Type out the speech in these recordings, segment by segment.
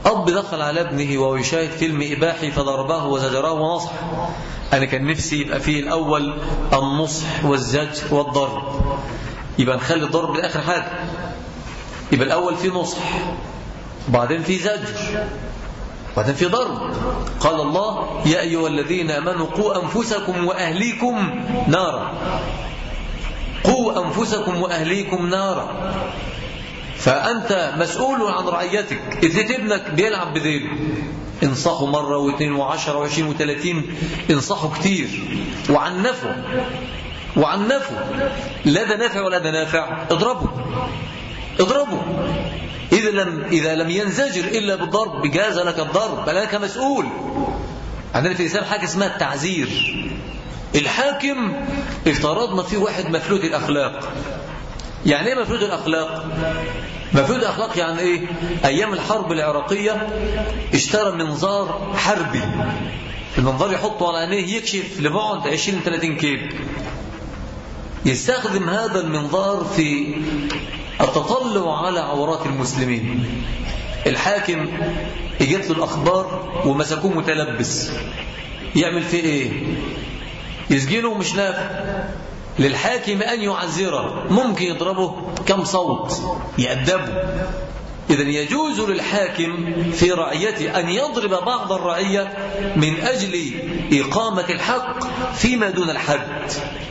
أب دخل على ابنه وهو يشاهد فيلم إباحي فضربه وزجره ونصحه أنا كان نفسي يبقى فيه الأول النصح والزجر والضرب يبقى نخلي الضرب لآخر حاجة يبقى الأول فيه نصح وبعدين فيه زجر وبعدين في ضرب قال الله يا أيها الذين أمنوا قوا أنفسكم وأهليكم نارا قوا أنفسكم وأهليكم نارا فأنت مسؤول عن رعيتك إذا ابنك بيلعب بذيله انصحه مرة واثنين وعشرة وعشرين وثلاثين انصحه كتير وعنفه وعنفه لا ده نافع ولا ده نافع اضربه اضربه إذا لم, إذا لم ينزجر إلا بالضرب جاز لك الضرب بل لك مسؤول عندنا في الإسلام حاجة اسمها التعزير الحاكم افترضنا فيه واحد مفلوت الأخلاق يعني ايه مفلوت الأخلاق مفلوت الأخلاق يعني ايه أيام الحرب العراقية اشترى منظار حربي المنظار يحطه على عينيه يكشف لبعد 20 30 كيلو يستخدم هذا المنظار في التطلع على عورات المسلمين الحاكم اجت له الأخبار ومسكوه متلبس يعمل فيه ايه يسجنه مش نافع للحاكم أن يعزره ممكن يضربه كم صوت يأدبه إذا يجوز للحاكم في رعيته أن يضرب بعض الرعية من أجل إقامة الحق فيما دون الحد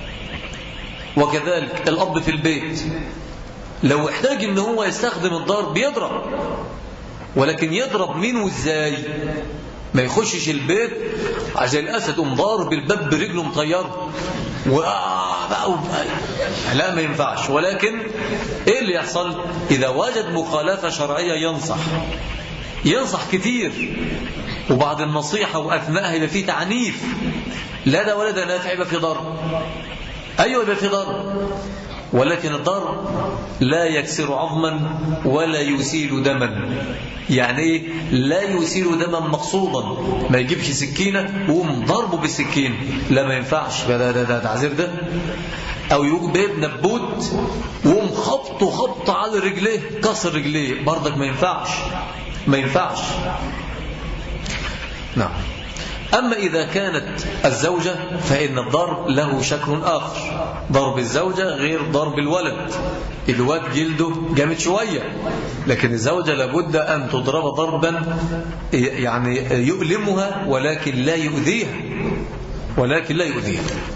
وكذلك الأب في البيت لو احتاج ان هو يستخدم الضرب يضرب ولكن يضرب مين وازاي ما يخشش البيت عشان الاسد قوم ضارب الباب برجله مطيره بقى لا ما ينفعش ولكن ايه اللي يحصل اذا وجد مخالفه شرعيه ينصح ينصح كتير وبعد النصيحه واثناءها يبقى فيه تعنيف لا ده ولا ده نافع يبقى في ضرب ايوه يبقى في ضرب ولكن الضرب لا يكسر عظما ولا يسيل دما يعني ايه لا يسيل دما مقصودا ما يجيبش سكينة ويقوم ضربه بالسكين لا ما ينفعش ده ده ده تعذير ده او يجيب نبوت ويقوم خبطه خبط على رجليه كسر رجليه برضك ما ينفعش ما ينفعش نعم أما إذا كانت الزوجة فإن الضرب له شكل آخر ضرب الزوجة غير ضرب الولد الواد جلده جامد شوية لكن الزوجة لابد أن تضرب ضربا يعني يؤلمها ولكن لا يؤذيها ولكن لا يؤذيها